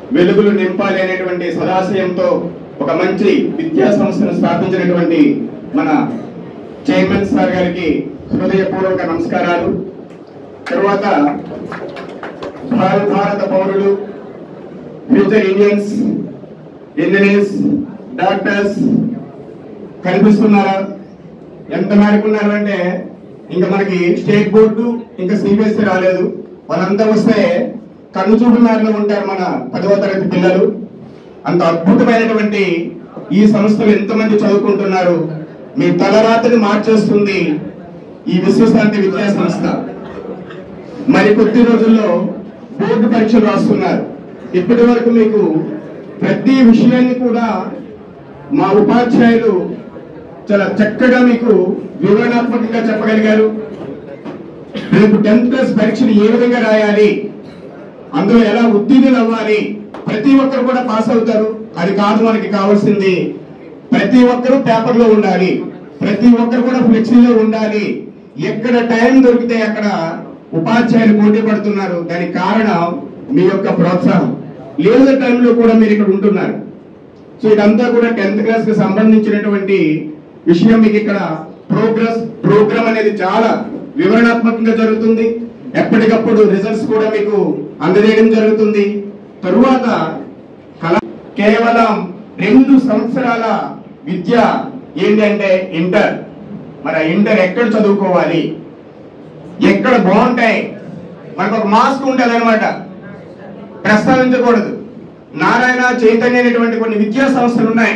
వెలుగులు నింపాలి అనేటువంటి సదాశయంతో ఒక మంచి విద్యా సంస్థను స్థాపించినటువంటి మన చైర్మన్ సార్ గారికి హృదయపూర్వక నమస్కారాలు తర్వాత భారత భారత పౌరులు ఫ్యూచర్ ఇండియన్స్ ఇంజనీర్స్ డాక్టర్స్ కనిపిస్తున్నారా ఎంత మేరకు ఉన్నారు అంటే ఇంకా మనకి స్టేట్ బోర్డు ఇంకా సిబిఎస్ఈ రాలేదు వాళ్ళంతా వస్తే కన్ను చూపు మేరలో ఉంటారు మన పదవ తరగతి పిల్లలు అంత అద్భుతమైనటువంటి ఈ సంస్థలు ఎంతమంది చదువుకుంటున్నారు మీ తలరాతని మార్చేస్తుంది ఈ విశ్వశాంతి విద్యా సంస్థ మరి కొద్ది రోజుల్లో బోర్డు పరీక్షలు రాస్తున్నారు ఇప్పటి వరకు మీకు ప్రతి విషయాన్ని కూడా మా ఉపాధ్యాయులు చాలా చక్కగా మీకు వివరణాత్మకంగా చెప్పగలిగారు రేపు టెన్త్ క్లాస్ పరీక్షలు ఏ విధంగా రాయాలి అందులో ఎలా ఉత్తీర్ణులు అవ్వాలి ప్రతి ఒక్కరు కూడా పాస్ అవుతారు అది కాదు మనకి కావాల్సింది ప్రతి ఒక్కరు పేపర్ లో ఉండాలి ప్రతి ఒక్కరు కూడా ఫ్లెక్సీలో ఉండాలి ఎక్కడ టైం దొరికితే అక్కడ ఉపాధ్యాయులు పోటీ పడుతున్నారు దానికి కారణం మీ యొక్క ప్రోత్సాహం లేదా టైంలో కూడా మీరు ఇక్కడ ఉంటున్నారు సో ఇదంతా కూడా టెన్త్ క్లాస్ కి సంబంధించినటువంటి విషయం మీకు ఇక్కడ ప్రోగ్రెస్ ప్రోగ్రామ్ అనేది చాలా వివరణాత్మకంగా జరుగుతుంది ఎప్పటికప్పుడు రిజల్ట్స్ కూడా మీకు అందజేయడం జరుగుతుంది తరువాత కళ కేవలం రెండు సంవత్సరాల విద్య ఏంటంటే ఇంటర్ మరి ఆ ఇంటర్ ఎక్కడ చదువుకోవాలి ఎక్కడ బాగుంటాయి మనకు ఒక మాస్క్ ఉంటుంది అనమాట ప్రస్తావించకూడదు నారాయణ చైతన్య అనేటువంటి కొన్ని విద్యా సంస్థలు ఉన్నాయి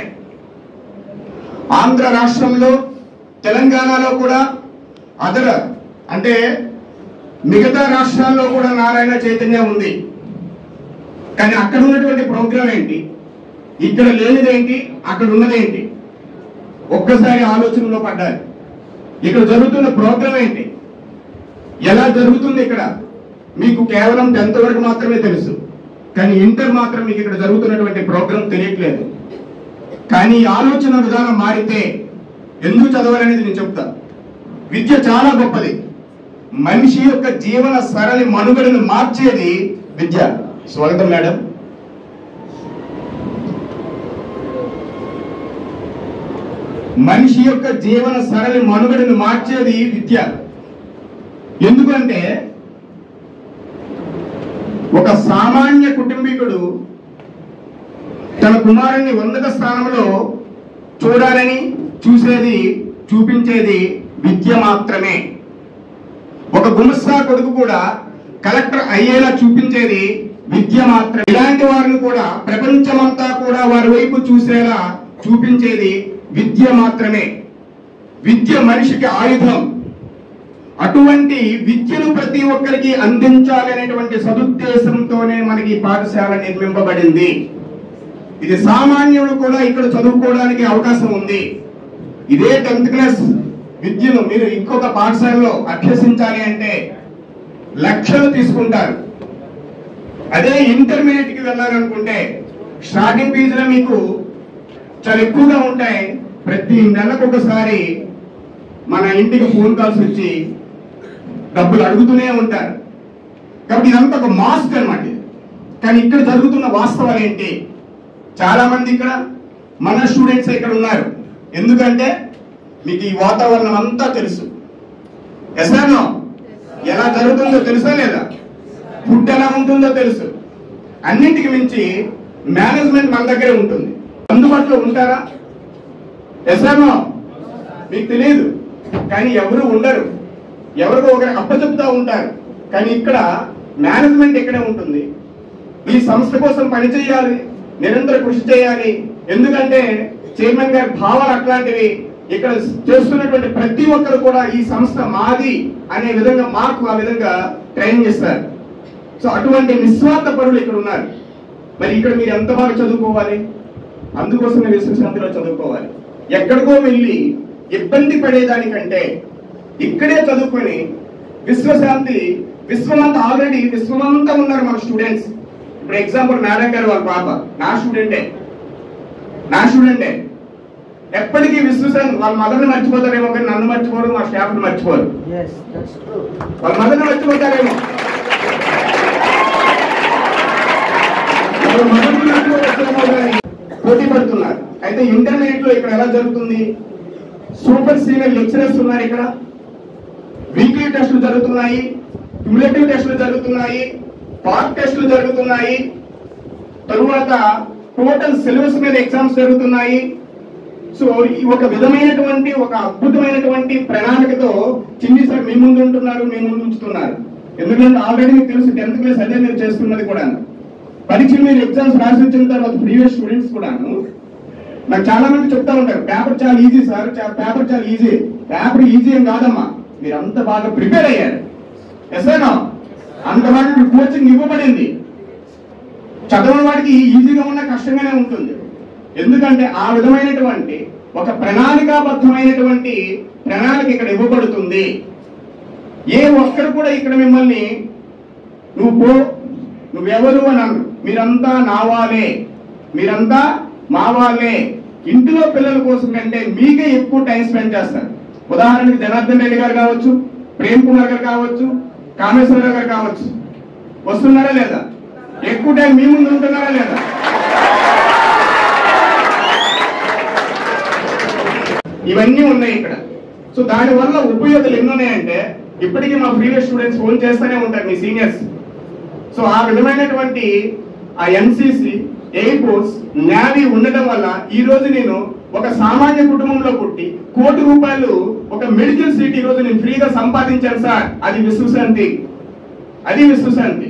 ఆంధ్ర రాష్ట్రంలో తెలంగాణలో కూడా అదర్ అంటే మిగతా రాష్ట్రాల్లో కూడా నారాయణ చైతన్య ఉంది కానీ అక్కడ ఉన్నటువంటి ప్రోగ్రామ్ ఏంటి ఇక్కడ లేనిదేంటి అక్కడ ఉన్నదేంటి ఒక్కసారి ఆలోచనలో పడ్డారు ఇక్కడ జరుగుతున్న ప్రోగ్రామ్ ఏంటి ఎలా జరుగుతుంది ఇక్కడ మీకు కేవలం టెన్త్ వరకు మాత్రమే తెలుసు కానీ ఇంటర్ మాత్రం మీకు ఇక్కడ జరుగుతున్నటువంటి ప్రోగ్రామ్ తెలియట్లేదు కానీ ఈ ఆలోచన విధానం మారితే ఎందుకు చదవాలనేది నేను చెప్తా విద్య చాలా గొప్పది మనిషి యొక్క జీవన సరళి మనుగడను మార్చేది విద్య స్వాగతం మేడం మనిషి యొక్క జీవన సరళి మనుగడను మార్చేది విద్య ఎందుకంటే ఒక సామాన్య కుటుంబీకుడు తన కుమారుని ఉన్నత స్థానంలో చూడాలని చూసేది చూపించేది విద్య మాత్రమే ఒక గుమస్తా కొడుకు కూడా కలెక్టర్ అయ్యేలా చూపించేది విద్య మాత్రమే ఇలాంటి వారిని కూడా ప్రపంచమంతా కూడా వారి వైపు చూసేలా చూపించేది విద్య మాత్రమే విద్య మనిషికి ఆయుధం అటువంటి విద్యను ప్రతి ఒక్కరికి అందించాలి అనేటువంటి సదుద్దేశంతోనే మనకి ఈ పాఠశాల నిర్మింపబడింది ఇది సామాన్యుడు కూడా ఇక్కడ చదువుకోవడానికి అవకాశం ఉంది ఇదే టెన్త్ క్లాస్ విద్యను మీరు ఇంకొక పాఠశాలలో అభ్యసించాలి అంటే లక్షలు తీసుకుంటారు అదే ఇంటర్మీడియట్ కి వెళ్ళాలనుకుంటే స్టార్టింగ్ ఫీజులో మీకు చాలా ఎక్కువగా ఉంటాయి ప్రతి నెలకు ఒకసారి మన ఇంటికి ఫోన్ కాల్స్ వచ్చి డబ్బులు అడుగుతూనే ఉంటారు కాబట్టి ఇదంతా ఒక మాస్క్ అనమాట ఇది. కానీ ఇక్కడ జరుగుతున్న వాస్తవాలు ఏంటి చాలా మంది ఇక్కడ మన స్టూడెంట్స్ ఇక్కడ ఉన్నారు ఎందుకంటే మీకు ఈ వాతావరణం అంతా తెలుసు ఎస్ఆర్నో ఎలా జరుగుతుందో తెలుసా లేదా ఫుడ్ ఎలా ఉంటుందో తెలుసు అన్నింటికి మించి మేనేజ్మెంట్ మన దగ్గరే ఉంటుంది అందుబాటులో ఉంటారా ఎస్ఆర్నో మీకు తెలియదు కానీ ఎవరు ఉండరు ఎవరికో ఒకరికి అప్పచెప్తా ఉంటారు కానీ ఇక్కడ మేనేజ్మెంట్ ఇక్కడే ఉంటుంది ఈ సంస్థ కోసం పనిచేయాలి నిరంతర కృషి చేయాలి ఎందుకంటే చైర్మన్ గారి భావాలు అట్లాంటివి ఇక్కడ చేస్తున్నటువంటి ప్రతి ఒక్కరు కూడా ఈ సంస్థ మాది అనే విధంగా మాకు ఆ విధంగా ట్రైన్ చేస్తారు సో అటువంటి నిస్వార్థ పరులు ఇక్కడ ఉన్నారు మరి ఇక్కడ మీరు ఎంత బాగా చదువుకోవాలి అందుకోసమే విశ్వశాంతిలో చదువుకోవాలి ఎక్కడికో వెళ్ళి ఇబ్బంది పడేదానికంటే ఇక్కడే చదువుకొని విశ్వశాంతి విశ్వమంతా ఆల్రెడీ విశ్వమంతా ఉన్నారు మన స్టూడెంట్స్ ఇప్పుడు ఎగ్జాంపుల్ మేడం గారు వాళ్ళ పాప నా స్టూడెంటే నా స్టూడెంటే ఎప్పటికీ విశ్వశాంతి వాళ్ళ మదర్ని మర్చిపోతారేమో కానీ నన్ను మర్చిపోరు మా స్టాఫ్ని మర్చిపోరు Yes, that's true. వాళ్ళ మదర్ని మర్చిపోతారేమో వాళ్ళు మొదటి దాంట్లో వచ్చేమో కానీ పోటీ పడుతున్నారు అయితే ఇంటర్మీడియట్ లో ఇక్కడ ఎలా జరుగుతుంది సూపర్ సీనియర్ లెక్చరర్స్ ఉన్నారు ఇక్కడ వీక్లీ టెస్టులు జరుగుతున్నాయి క్యుములేటివ్ టెస్టులు జరుగుతున్నాయి పార్ట్ టెస్టులు జరుగుతున్నాయి తరువాత టోటల్ సిలబస్ మీద ఎగ్జామ్స్ జరుగుతున్నాయి సో ఈ ఒక విధమైనటువంటి ఒక అద్భుతమైనటువంటి ప్రణాళికతో చిన్ని సార్ మీ ముందు ఉంటున్నారు మీ ముందు ఉంచుతున్నారు ఎందుకంటే ఆల్రెడీ మీకు తెలుసు టెన్త్ క్లాస్ అదే మీరు చేస్తున్నది కూడా పరీక్షలు మీరు ఎగ్జామ్స్ రాసి వచ్చిన తర్వాత ప్రీవియస్ స్టూడెంట్స్ కూడాను నాకు చాలా మంది చెప్తా ఉంటారు పేపర్ చాలా ఈజీ సార్ పేపర్ చాలా ఈజీ పేపర్ ఈజీ ఏం కాదమ్మా మీరు అంత బాగా ప్రిపేర్ అయ్యారు ఎస్ఐనా అంత బాగా కోచింగ్ ఇవ్వబడింది చదవని వాడికి ఈజీగా ఉన్న కష్టంగానే ఉంటుంది ఎందుకంటే ఆ విధమైనటువంటి ఒక ప్రణాళికాబద్ధమైనటువంటి ప్రణాళిక ఇక్కడ ఇవ్వబడుతుంది ఏ ఒక్కరు కూడా ఇక్కడ మిమ్మల్ని నువ్వు పో నువ్వెవరు అని అన్నారు మీరంతా నా వాళ్ళే మీరంతా మా వాళ్ళే ఇంటిలో పిల్లల కోసం కంటే మీకే ఎక్కువ టైం స్పెండ్ చేస్తారు ఉదాహరణకి జనార్దన్ రెడ్డి గారు కావచ్చు ప్రేమ్ కుమార్ గారు కావచ్చు కామేశ్వరరావు గారు కావచ్చు వస్తున్నారా లేదా ఎక్కువ టైం మీ ముందు ఉంటున్నారా లేదా ఇవన్నీ ఉన్నాయి ఇక్కడ సో దాని వల్ల ఉపయోగాలు ఎన్ని ఉన్నాయంటే ఇప్పటికీ మా ప్రీవియస్ స్టూడెంట్స్ ఫోన్ చేస్తూనే ఉంటారు మీ సీనియర్స్ సో ఆ విధమైనటువంటి ఆ ఎన్సిసి ఎయిర్ ఫోర్స్ నేవీ ఉండటం వల్ల ఈ రోజు నేను ఒక సామాన్య కుటుంబంలో పుట్టి కోటి రూపాయలు ఒక మెడికల్ సీట్ ఈ రోజు నేను ఫ్రీగా సంపాదించాను సార్ అది విశ్వశాంతి అది విశ్వశాంతి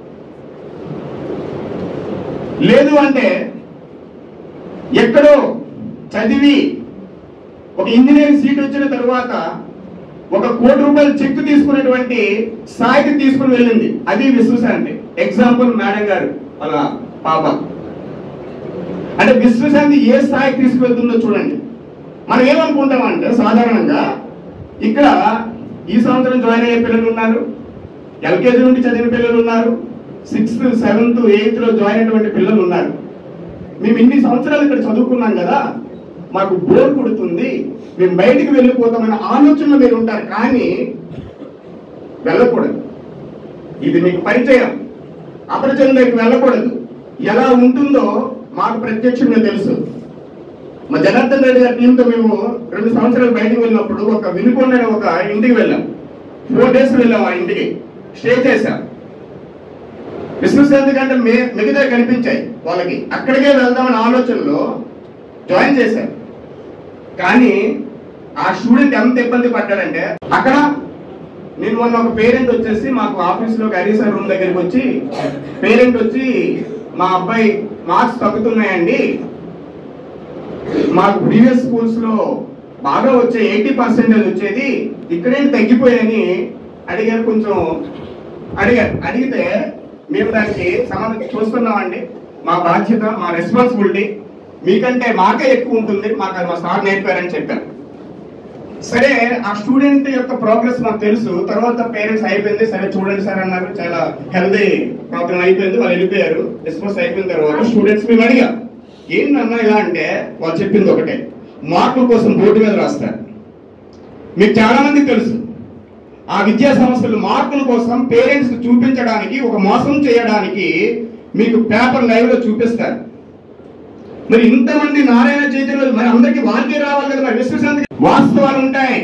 లేదు అంటే ఎక్కడో చదివి ఒక ఇంజనీరింగ్ సీట్ వచ్చిన తరువాత ఒక కోటి రూపాయలు చెక్ తీసుకునేటువంటి స్థాయికి తీసుకుని వెళ్ళింది అది విశ్వశాంతి ఎగ్జాంపుల్ మేడం గారు వాళ్ళ పాప అంటే విశ్వశాంతి ఏ స్థాయికి తీసుకువెళ్తుందో చూడండి మనం ఏమనుకుంటామంటే సాధారణంగా ఇక్కడ ఈ సంవత్సరం జాయిన్ అయ్యే పిల్లలు ఉన్నారు ఎల్కేజీ నుండి చదివిన పిల్లలు ఉన్నారు సిక్స్త్ సెవెంత్ ఎయిత్ లో జాయిన్ అయినటువంటి పిల్లలు ఉన్నారు మేము ఇన్ని సంవత్సరాలు ఇక్కడ చదువుకున్నాం కదా మాకు బోర్ కొడుతుంది మేము బయటికి వెళ్ళిపోతామన్న ఆలోచనలో మీరు ఉంటారు కానీ వెళ్ళకూడదు ఇది మీకు పరిచయం అపరిచయం దగ్గరికి వెళ్ళకూడదు ఎలా ఉంటుందో మాకు ప్రత్యక్షంగా తెలుసు మా జనార్దన్ రెడ్డి గారి టీంతో మేము రెండు సంవత్సరాలు బయటకు వెళ్ళినప్పుడు ఒక వినుకొండ అనే ఒక ఇంటికి వెళ్ళాం ఫోర్ డేస్ వెళ్ళాం ఆ ఇంటికి స్టే చేశాం విశ్వశాంతి కంటే మి- మిగతా కనిపించాయి వాళ్ళకి అక్కడికే వెళ్దామనే ఆలోచనలో జాయిన్ చేశారు కానీ ఆ స్టూడెంట్ ఎంత ఇబ్బంది పడ్డాడంటే అక్కడ నేను మొన్న ఒక పేరెంట్ వచ్చేసి మాకు ఆఫీస్ లో సార్ రూమ్ దగ్గరికి వచ్చి పేరెంట్ వచ్చి మా అబ్బాయి మార్క్స్ తగ్గుతున్నాయండి మాకు ప్రీవియస్ స్కూల్స్ లో బాగా వచ్చే ఎయిటీ పర్సెంటేజ్ వచ్చేది ఇక్కడేంటి తగ్గిపోయాయని అడిగారు కొంచెం అడిగారు అడిగితే మేము దానికి సంబంధం చూస్తున్నామండి మా బాధ్యత మా రెస్పాన్సిబిలిటీ మీకంటే మాకే ఎక్కువ ఉంటుంది మాకు అది మా సార్ నేర్పారని చెప్పారు సరే ఆ స్టూడెంట్ యొక్క ప్రోగ్రెస్ మాకు తెలుసు తర్వాత పేరెంట్స్ అయిపోయింది సరే చూడండి సార్ అన్నారు చాలా హెల్దీ ప్రాబ్లం అయిపోయింది వాళ్ళు వెళ్ళిపోయారు డిస్పోజ్ అయిపోయిన తర్వాత స్టూడెంట్స్ మేము అడిగా ఏంటన్నా ఇలా అంటే వాళ్ళు చెప్పింది ఒకటే మార్కుల కోసం బోర్డు మీద రాస్తారు మీకు చాలా మందికి తెలుసు ఆ విద్యా సంస్థలు మార్కుల కోసం పేరెంట్స్ చూపించడానికి ఒక మోసం చేయడానికి మీకు పేపర్ లైవ్ లో చూపిస్తారు మరి ఇంతమంది నారాయణ చైతన్యులు మరి అందరికి వాళ్ళకే రావాలి కదా మరి విశ్వశాంతి వాస్తవాలు ఉంటాయి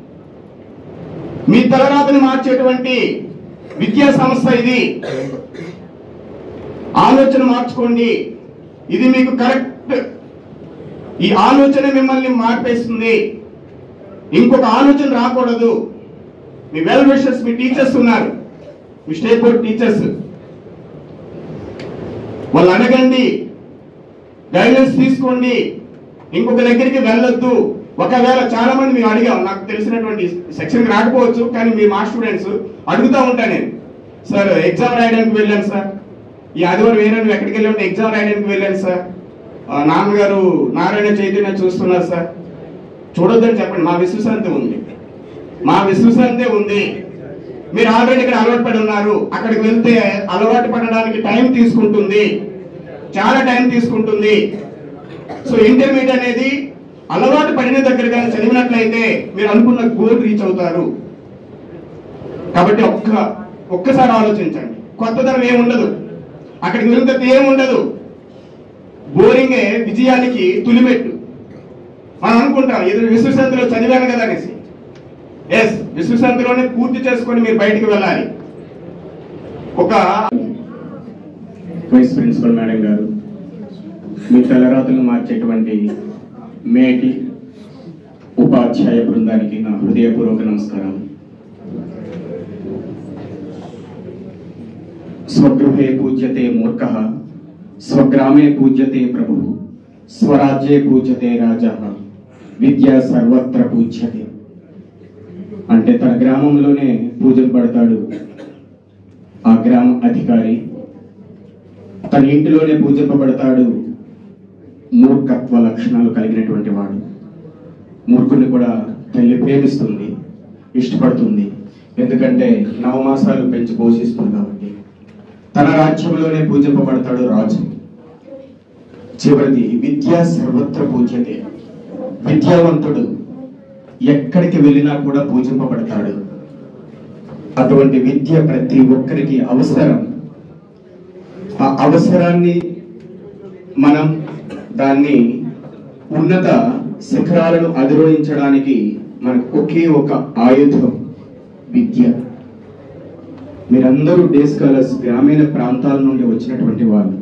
మీ తలరాతని మార్చేటువంటి విద్యా సంస్థ ఇది ఆలోచన మార్చుకోండి ఇది మీకు కరెక్ట్ ఈ ఆలోచన మిమ్మల్ని మార్పేస్తుంది ఇంకొక ఆలోచన రాకూడదు మీ వెల్ విషర్స్ మీ టీచర్స్ ఉన్నారు మీ స్టేట్ బోర్డ్ టీచర్స్ వాళ్ళు అడగండి గైడెన్స్ తీసుకోండి ఇంకొక దగ్గరికి వెళ్ళొద్దు ఒకవేళ చాలా మంది మేము అడిగాం నాకు తెలిసినటువంటి సెక్షన్ రాకపోవచ్చు కానీ మీ మా స్టూడెంట్స్ అడుగుతా ఉంటా నేను సార్ ఎగ్జామ్ రాయడానికి వెళ్ళాను సార్ ఈ ఆదివారం వేరే నువ్వు ఎక్కడికి వెళ్ళామంటే ఎగ్జామ్ రాయడానికి వెళ్ళాను సార్ ఆ, నాన్నగారు నారాయణ చైతన్య చూస్తున్నారు సార్ చూడొద్దని చెప్పండి మా విశ్వశాంతి ఉంది మా విశ్వశాంతి ఉంది మీరు ఆల్రెడీ ఇక్కడ అలవాటు పడి ఉన్నారు అక్కడికి వెళ్తే అలవాటు పడడానికి టైం తీసుకుంటుంది చాలా టైం తీసుకుంటుంది సో ఇంటర్మీడియట్ అనేది అలవాటు పడిన దగ్గర కానీ చదివినట్లయితే మీరు అనుకున్న గోల్ రీచ్ అవుతారు కాబట్టి ఒక్క ఒక్కసారి ఆలోచించండి కొత్తదనం ఏముండదు అక్కడికి వెళ్తే ఏముండదు బోరింగే విజయానికి తులిమెట్టు మనం అనుకుంటాం ఎదురు విశ్వశాంతిలో చదివాను కదా అనేసి ఎస్ విశ్వశాంతిలోనే పూర్తి చేసుకొని మీరు బయటికి వెళ్ళాలి ఒక వైస్ ప్రిన్సిపల్ మేడం గారు మీ తలరాతులు మార్చేటువంటి మేటి ఉపాధ్యాయ బృందానికి నా హృదయపూర్వక నమస్కారాలు స్వగృహే పూజ్యతే మూర్ఖ స్వగ్రామే పూజ్యతే ప్రభు స్వరాజ్యే పూజ్యతే రాజా విద్య సర్వత్ర పూజ్యతే అంటే తన గ్రామంలోనే పూజలు పడతాడు ఆ గ్రామ అధికారి తన ఇంటిలోనే పూజింపబడతాడు మూర్ఖత్వ లక్షణాలు కలిగినటువంటి వాడు మూర్ఖుని కూడా తల్లి ప్రేమిస్తుంది ఇష్టపడుతుంది ఎందుకంటే నవమాసాలు పెంచి పోషిస్తుంది కాబట్టి తన రాజ్యంలోనే పూజింపబడతాడు రాజు చివరిది విద్య సర్వత్ర పూజ్యతే విద్యావంతుడు ఎక్కడికి వెళ్ళినా కూడా పూజింపబడతాడు అటువంటి విద్య ప్రతి ఒక్కరికి అవసరం ఆ అవసరాన్ని మనం దాన్ని ఉన్నత శిఖరాలను అధిరోహించడానికి మనకు ఒకే ఒక ఆయుధం విద్య మీరందరూ డే స్కాలర్స్ గ్రామీణ ప్రాంతాల నుండి వచ్చినటువంటి వాళ్ళు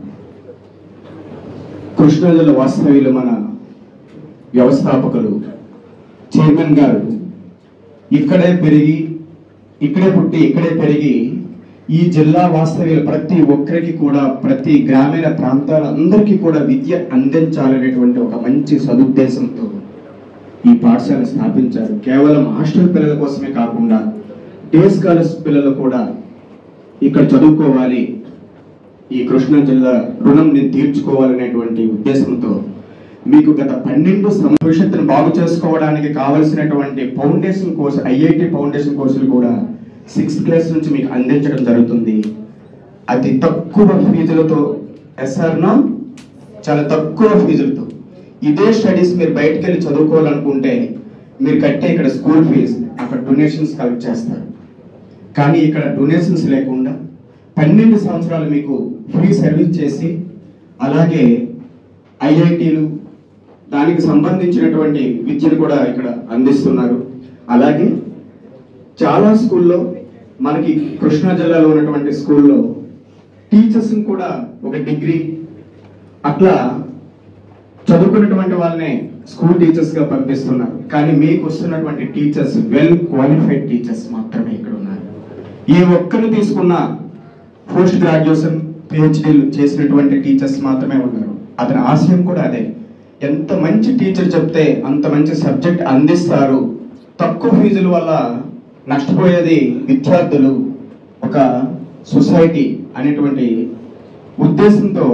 కృష్ణా జిల్లా వాస్తవ్యులు మన వ్యవస్థాపకులు చైర్మన్ గారు ఇక్కడే పెరిగి ఇక్కడే పుట్టి ఇక్కడే పెరిగి ఈ జిల్లా వాస్తవ్యులు ప్రతి ఒక్కరికి కూడా ప్రతి గ్రామీణ ప్రాంతాల అందరికీ కూడా విద్య అందించాలనేటువంటి ఒక మంచి సదుద్దేశంతో ఈ పాఠశాల స్థాపించారు కేవలం హాస్టల్ పిల్లల కోసమే కాకుండా డే స్కాలర్స్ పిల్లలు కూడా ఇక్కడ చదువుకోవాలి ఈ కృష్ణా జిల్లా రుణం నేను తీర్చుకోవాలనేటువంటి ఉద్దేశంతో మీకు గత పన్నెండు సం- భవిష్యత్తును బాగు చేసుకోవడానికి కావలసినటువంటి ఫౌండేషన్ కోర్సు ఐఐటి ఫౌండేషన్ కోర్సులు కూడా సిక్స్త్ క్లాస్ నుంచి మీకు అందించడం జరుగుతుంది అతి తక్కువ ఫీజులతో ఎస్ఆర్నో చాలా తక్కువ ఫీజులతో ఇదే స్టడీస్ మీరు బయటకు వెళ్ళి చదువుకోవాలనుకుంటే మీరు కట్టే ఇక్కడ స్కూల్ ఫీజు అక్కడ డొనేషన్స్ కలెక్ట్ చేస్తారు కానీ ఇక్కడ డొనేషన్స్ లేకుండా పన్నెండు సంవత్సరాలు మీకు ఫ్రీ సర్వీస్ చేసి అలాగే ఐఐటీలు దానికి సంబంధించినటువంటి విద్యను కూడా ఇక్కడ అందిస్తున్నారు అలాగే చాలా స్కూల్లో మనకి కృష్ణా జిల్లాలో ఉన్నటువంటి స్కూల్లో టీచర్స్ కూడా ఒక డిగ్రీ అట్లా చదువుకున్నటువంటి వాళ్ళనే స్కూల్ టీచర్స్ గా పంపిస్తున్నారు కానీ మీకు వస్తున్నటువంటి టీచర్స్ వెల్ క్వాలిఫైడ్ టీచర్స్ మాత్రమే ఇక్కడ ఉన్నారు ఏ ఒక్కరు తీసుకున్న పోస్ట్ గ్రాడ్యుయేషన్ పిహెచ్డీలు చేసినటువంటి టీచర్స్ మాత్రమే ఉన్నారు అతని ఆశయం కూడా అదే ఎంత మంచి టీచర్ చెప్తే అంత మంచి సబ్జెక్ట్ అందిస్తారు తక్కువ ఫీజుల వల్ల నష్టపోయేది విద్యార్థులు ఒక సొసైటీ అనేటువంటి ఉద్దేశంతో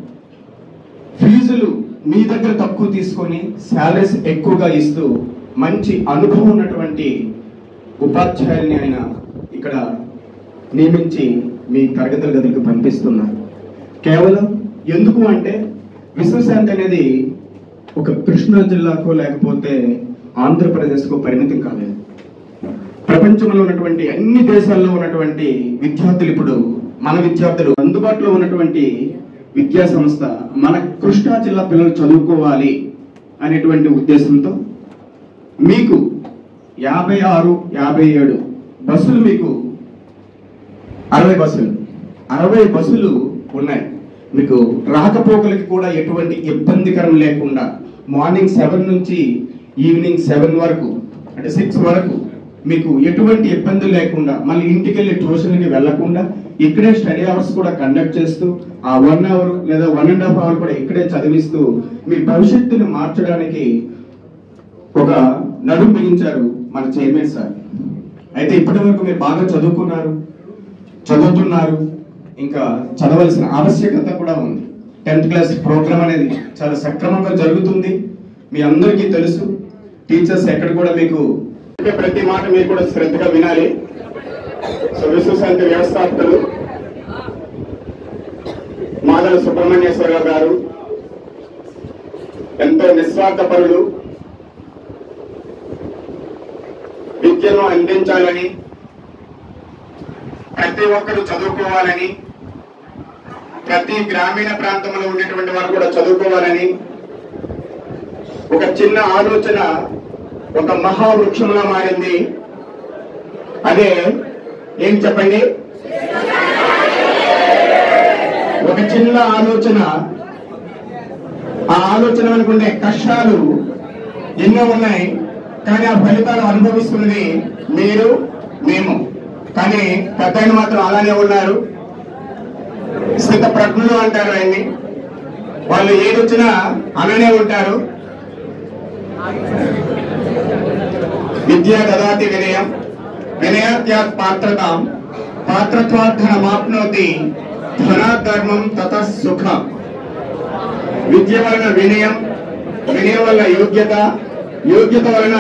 ఫీజులు మీ దగ్గర తక్కువ తీసుకొని శాలరీస్ ఎక్కువగా ఇస్తూ మంచి అనుభవం ఉన్నటువంటి ఉపాధ్యాయుల్ని ఆయన ఇక్కడ నియమించి మీ తరగతుల గదులకు పంపిస్తున్నారు కేవలం ఎందుకు అంటే విశ్వశాంతి అనేది ఒక కృష్ణా జిల్లాకో లేకపోతే ఆంధ్రప్రదేశ్కో పరిమితం కాలేదు ప్రపంచంలో ఉన్నటువంటి అన్ని దేశాల్లో ఉన్నటువంటి విద్యార్థులు ఇప్పుడు మన విద్యార్థులు అందుబాటులో ఉన్నటువంటి విద్యా సంస్థ మన కృష్ణా జిల్లా పిల్లలు చదువుకోవాలి అనేటువంటి ఉద్దేశంతో మీకు యాభై ఆరు యాభై ఏడు బస్సులు మీకు అరవై బస్సులు అరవై బస్సులు ఉన్నాయి మీకు రాకపోకలకి కూడా ఎటువంటి ఇబ్బందికరం లేకుండా మార్నింగ్ సెవెన్ నుంచి ఈవినింగ్ సెవెన్ వరకు అంటే సిక్స్ వరకు మీకు ఎటువంటి ఇబ్బంది లేకుండా మళ్ళీ ఇంటికి వెళ్ళి ట్యూషన్కి వెళ్లకుండా ఇక్కడే స్టడీ అవర్స్ కూడా కండక్ట్ చేస్తూ ఆ వన్ అవర్ లేదా వన్ అండ్ హాఫ్ అవర్ కూడా ఇక్కడే చదివిస్తూ మీ భవిష్యత్తుని మార్చడానికి ఒక నడుం బిగించారు మన చైర్మన్ సార్ అయితే ఇప్పటి వరకు మీరు బాగా చదువుకున్నారు చదువుతున్నారు ఇంకా చదవలసిన ఆవశ్యకత కూడా ఉంది టెన్త్ క్లాస్ ప్రోగ్రామ్ అనేది చాలా సక్రమంగా జరుగుతుంది మీ అందరికీ తెలుసు టీచర్స్ ఎక్కడ కూడా మీకు చెప్పే ప్రతి మాట మీరు కూడా శ్రద్ధగా వినాలి సో విశ్వశాంతి వ్యవస్థాపకులు మాదల సుబ్రహ్మణ్యేశ్వరరావు గారు ఎంతో నిస్వార్థపరులు విద్యను అందించాలని ప్రతి ఒక్కరు చదువుకోవాలని ప్రతి గ్రామీణ ప్రాంతంలో ఉండేటువంటి వారు కూడా చదువుకోవాలని ఒక చిన్న ఆలోచన ఒక మహావృక్షంలా మారింది అదే ఏం చెప్పండి ఒక చిన్న ఆలోచన ఆ ఆలోచన అనుకుంటే కష్టాలు ఎన్నో ఉన్నాయి కానీ ఆ ఫలితాలు అనుభవిస్తున్నది మీరు మేము కానీ పెద్ద ఆయన మాత్రం అలానే ఉన్నారు స్థిత ప్రజ్ఞలు అంటారు ఆయన్ని వాళ్ళు ఏది వచ్చినా అలానే ఉంటారు విద్యా దదాతి వినయం వినయాత్యాత్ పాత్రతాం పాత్రత్వార్థనమాప్నోతి ధనాధర్మం తత సుఖం విద్య వలన వినయం వినయం వలన యోగ్యత యోగ్యత వలన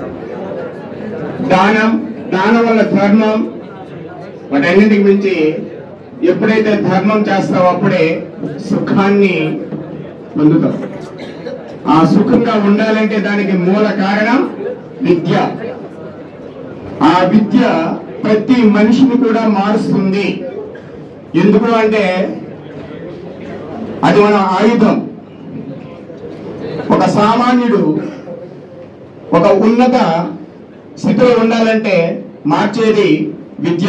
దానం దానం వలన ధర్మం వాటన్నింటికి మించి ఎప్పుడైతే ధర్మం చేస్తావో అప్పుడే సుఖాన్ని పొందుతావు ఆ సుఖంగా ఉండాలంటే దానికి మూల కారణం విద్య ఆ విద్య ప్రతి మనిషిని కూడా మారుస్తుంది ఎందుకు అంటే అది మన ఆయుధం ఒక సామాన్యుడు ఒక ఉన్నత స్థితిలో ఉండాలంటే మార్చేది విద్య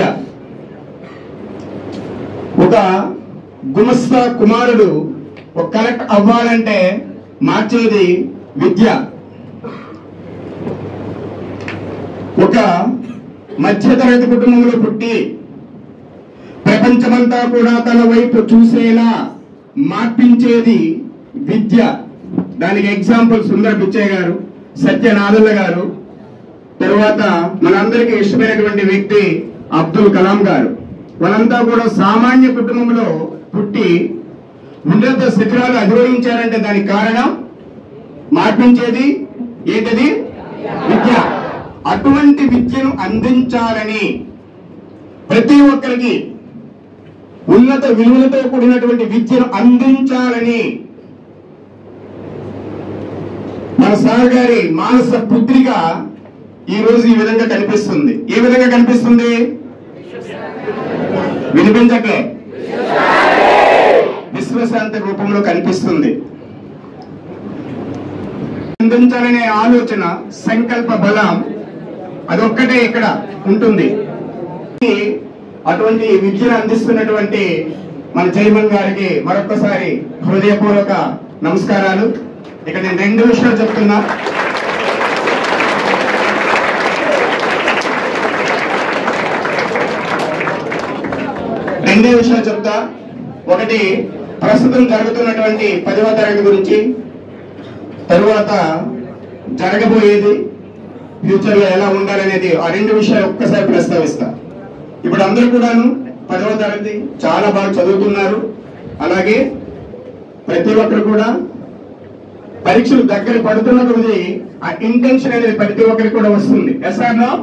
ఒక గుమస్తా కుమారుడు ఒక కలెక్ట్ అవ్వాలంటే మార్చేది విద్య ఒక మధ్యతరగతి కుటుంబంలో పుట్టి ప్రపంచమంతా కూడా తన వైపు చూసేలా మార్పించేది విద్య దానికి ఎగ్జాంపుల్ సుందర పిచ్చయ్య గారు సత్యనాదల్ల గారు తరువాత మనందరికీ ఇష్టమైనటువంటి వ్యక్తి అబ్దుల్ కలాం గారు వాళ్ళంతా కూడా సామాన్య కుటుంబంలో పుట్టి ఉన్నత శిఖరాలు అధిరోహించారంటే దానికి కారణం మార్పించేది ఏంటది విద్య అటువంటి విద్యను అందించాలని ప్రతి ఒక్కరికి ఉన్నత విలువలతో కూడినటువంటి విద్యను అందించాలని మన సార్ గారి మానస పుత్రిక ఈ రోజు ఈ విధంగా కనిపిస్తుంది ఏ విధంగా కనిపిస్తుంది వినిపించట్లే విశ్వశాంతి రూపంలో కనిపిస్తుంది అందించాలనే ఆలోచన సంకల్ప బలం అదొక్కటే ఇక్కడ ఉంటుంది అటువంటి విద్యను అందిస్తున్నటువంటి మన చైర్మన్ గారికి మరొకసారి హృదయపూర్వక నమస్కారాలు ఇక్కడ నేను రెండు విషయాలు చెప్తున్నా రెండే విషయాలు చెప్తా ఒకటి ప్రస్తుతం జరుగుతున్నటువంటి పదవ తరగతి గురించి తరువాత జరగబోయేది ఫ్యూచర్ లో ఎలా ఉండాలనేది ఆ రెండు విషయాలు ఒక్కసారి ప్రస్తావిస్తా ఇప్పుడు అందరూ కూడాను పదవ తరగతి చాలా బాగా చదువుతున్నారు అలాగే ప్రతి ఒక్కరు కూడా పరీక్షలు దగ్గర పడుతున్న కొద్ది ఆ ఇంటెన్షన్ అనేది ప్రతి ఒక్కరికి కూడా వస్తుంది ఎస్ ఆర్ నో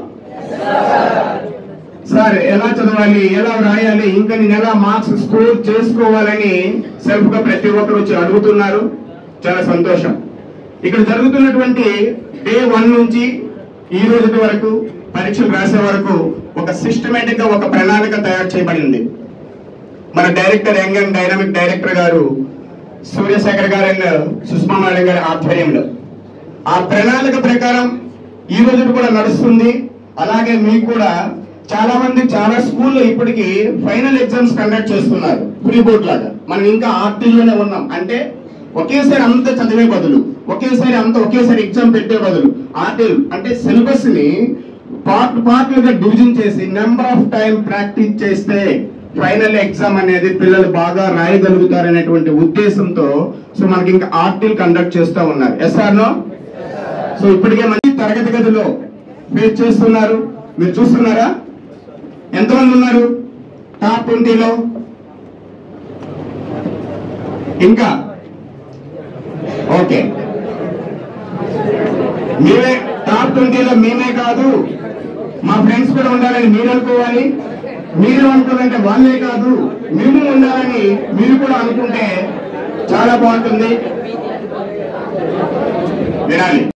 సార్ ఎలా చదవాలి ఎలా రాయాలి ఇంకా నేను ఎలా మార్క్స్ స్కోర్ చేసుకోవాలని సెల్ఫ్ గా ప్రతి ఒక్కరు వచ్చి అడుగుతున్నారు చాలా సంతోషం ఇక్కడ జరుగుతున్నటువంటి డే వన్ నుంచి ఈ రోజు వరకు పరీక్షలు రాసే వరకు ఒక సిస్టమేటిక్ గా ఒక ప్రణాళిక తయారు చేయబడింది మన director young and dynamic director గారు సూర్యశేఖర్ గారు అండ్ సుష్మా మేడం గారి ఆధ్వర్యంలో ఆ ప్రణాళిక ప్రకారం ఈ రోజు కూడా నడుస్తుంది అలాగే మీకు కూడా చాలా మంది చాలా స్కూల్లో ఇప్పటికి ఫైనల్ ఎగ్జామ్స్ కండక్ట్ చేస్తున్నారు ప్రీ బోర్డ్ లాగా మనం ఇంకా ఆర్టీలోనే ఉన్నాం అంటే ఒకేసారి అంత చదివే బదులు ఒకేసారి అంత ఒకేసారి ఎగ్జామ్ పెట్టే బదులు ఆర్టిల్ అంటే సిలబస్ ని పార్ట్ పార్ట్లుగా డివిజన్ చేసి నెంబర్ ఆఫ్ టైం ప్రాక్టీస్ చేస్తే ఫైనల్ ఎగ్జామ్ అనేది పిల్లలు బాగా రాయగలుగుతారనేటువంటి ఉద్దేశంతో సో మనకి ఇంకా ఆర్టిల్ కండక్ట్ చేస్తూ ఉన్నారు ఎస్ఆర్ నో సో ఇప్పటికే మంచి తరగతి గదిలో ఫేస్ చేస్తున్నారు మీరు చూస్తున్నారా ఎంతమంది ఉన్నారు టాప్ ట్వంటీలో ఇంకా ఓకే మేమే టాప్ ట్వంటీలో మేమే కాదు మా ఫ్రెండ్స్ కూడా ఉండాలని మీరు అనుకోవాలి మీరు అనుకోవాలంటే వాళ్ళే కాదు మేము ఉండాలని మీరు కూడా అనుకుంటే చాలా బాగుంటుంది వినాలి